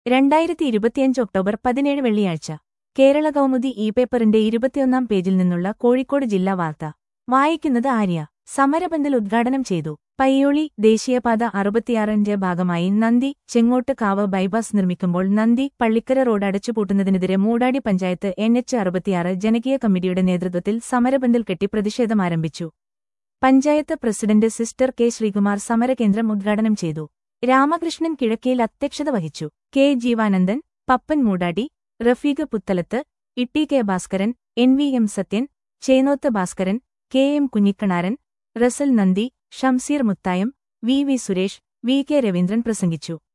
രണ്ടായിരത്തി ഇരുപത്തിയഞ്ച് ഒക്ടോബർ പതിനേഴ് വെള്ളിയാഴ്ച കേരള കൗമുദി ഇ പേപ്പറിന്റെ ഇരുപത്തിയൊന്നാം പേജിൽ നിന്നുള്ള കോഴിക്കോട് ജില്ലാ വാർത്ത വായിക്കുന്നത് ആര്യ സമരപന്തൽ ഉദ്ഘാടനം ചെയ്തു പയ്യോളി ദേശീയപാത അറുപത്തിയാറിന്റെ ഭാഗമായി നന്ദി ചെങ്ങോട്ട് കാവ് ബൈപ്പാസ് നിർമ്മിക്കുമ്പോൾ നന്ദി പള്ളിക്കര റോഡ് അടച്ചുപൂട്ടുന്നതിനെതിരെ മൂടാടി പഞ്ചായത്ത് എൻ എച്ച് അറുപത്തിയാറ് ജനകീയ കമ്മിറ്റിയുടെ നേതൃത്വത്തിൽ സമരപന്തൽ കെട്ടി പ്രതിഷേധമാരംഭിച്ചു panchayat president sister K Sreekumar സമരകേന്ദ്രം ഉദ്ഘാടനം ചെയ്തു രാമകൃഷ്ണൻ കിഴക്കേൽ അധ്യക്ഷത വഹിച്ചു K Jeevanandan Pappan Moodadi Rafeeq Puthalath Itty K Bhaskaran N V M Sathyan Chennoth Bhaskaran K M Kunhikannaran Rasal Nandi Shamseer Muthayam V V Suresh V K Raveendran പ്രസംഗിച്ചു